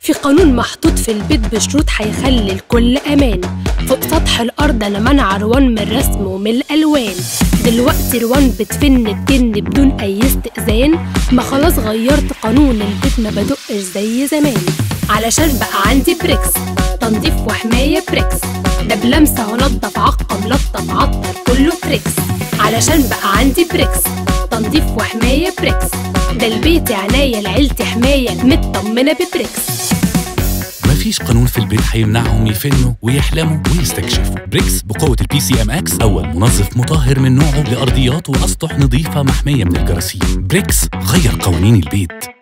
في قانون محطوط في البيت بشروط هيخلي الكل امان فوق سطح الارض انا منع روان من الرسم ومن الالوان دلوقتي روان بتفن التن بدون اي استئذان ما خلاص غيرت قانون البيت ما بدقش زي زمان علشان بقى عندي بريكس تنظيف وحماية بريكس ده بلمسة هنضف عقم لطف عطر كله تريكس علشان بقى عندي بريكس تنظيف وحماية بريكس ده البيت عناية لعيلتي حماية مطمنة ببريكس مفيش قانون في البيت هيمنعهم يفنوا ويحلموا ويستكشفوا بريكس بقوة البي سي ام اكس أول منظف مطهر من نوعه لأرضيات وأسطح نظيفة محمية من الجراثيم بريكس غير قوانين البيت